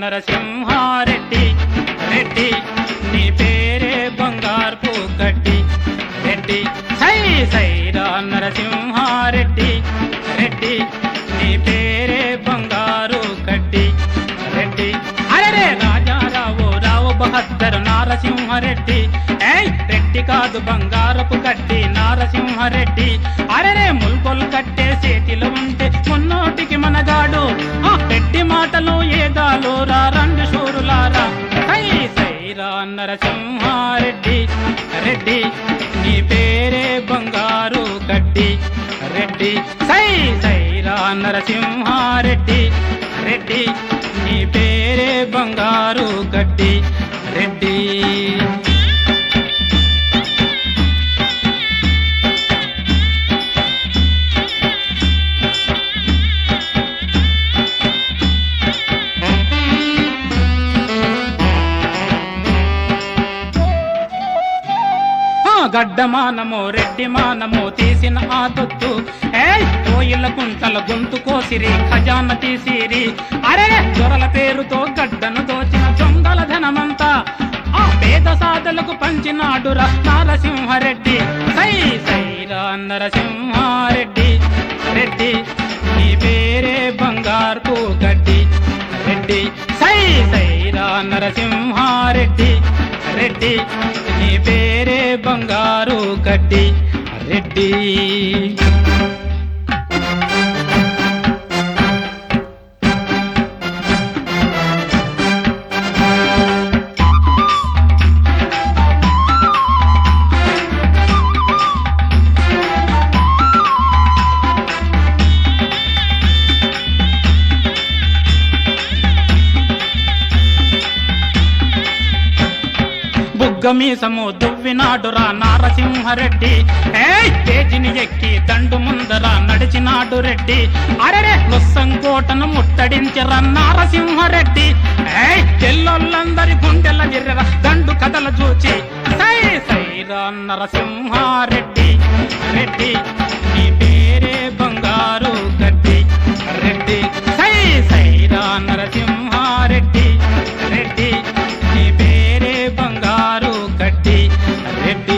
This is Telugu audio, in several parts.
నరసింహారెడ్డి రెడ్డి నీ పేరే బంగారు గడ్డి రెడ్డి సై సైరా నరసింహారెడ్డి రెడ్డి నీ పేరే బంగారు గడ్డి రెడ్డి అరే రాజారావు రావు బహద్దరు నారసింహారెడ్డి ఏయ్ రెడ్డి కాదు బంగారపు కట్టి నారసింహారెడ్డి అరెరే ముల్కొలు కట్టే చేతిలో ఉంటే మున్నోటికి మనగాడు ఆ రెడ్డి మాటలు ఏదాలు రా రెండు షూరులారా సై సైరా నరసింహారెడ్డి రెడ్డి నీ పేరే బంగారు గడ్డి రెడ్డి సై సైరా నరసింహారెడ్డి రెడ్డి నీ పేరే బంగారు గడ్డి రెడ్డి ఆ గడ్డ మానము రెడ్డి మానము తీసిన ఆ తొత్తు ఏయ్ కోయిల కుంటల గొంతు కోసిరి ఖజాన తీసిరి అరే దొరల పేరుతో గడ్డను దోచిన దొంగల ధనమంతా ఆ పేద సాధలకు పంచినాడురా నారసింహారెడ్డి సై సైరా నరసింహారెడ్డి రెడ్డి నీ పేరే బంగారు గడ్డి రెడ్డి సై సైరా నరసింహారెడ్డి రెడ్డి నీ పేరే బంగారు గడ్డి రెడ్డి బుగ్గ మీసము దువ్వినాడురా నారసింహరెడ్డి ఏయ్ తేజిని ఎక్కి దండు ముందర నడిచినాడు రెడ్డి అరెరే కోటను ముట్టడించరా నారసింహరెడ్డి ఏయ్ తెల్లొల్లందరి గుండెల జిర్రెర దండు కథల చూచి సై సైరా నరసింహారెడ్డి రెడ్డి నీ పేరే బంగారు గడ్డి రెడ్డి సై సైరా నరసింహారెడ్డి రెడ్డి నీ పేరే బంగారు గడ్డి రెడ్డి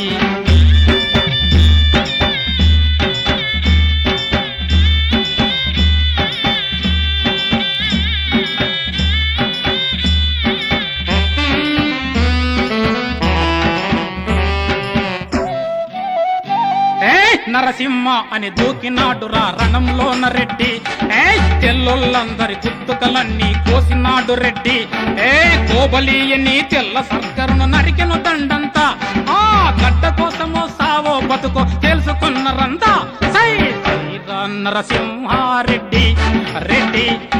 ఏయ్ నరసింహ అని దూకినాడురా రణంలోన రెడ్డి ఏయ్ తెల్లొల్లందరి గుర్తుకలన్నీ కోసినాడు రెడ్డి ఏ కోబలియని తెల్ల సర్కరును నరికెను దండంతా ఆ గడ్డ కోసమో సావో బతుకో తెలుసుకున్నరంతా సై సైరా నరసింహారెడ్డి రెడ్డి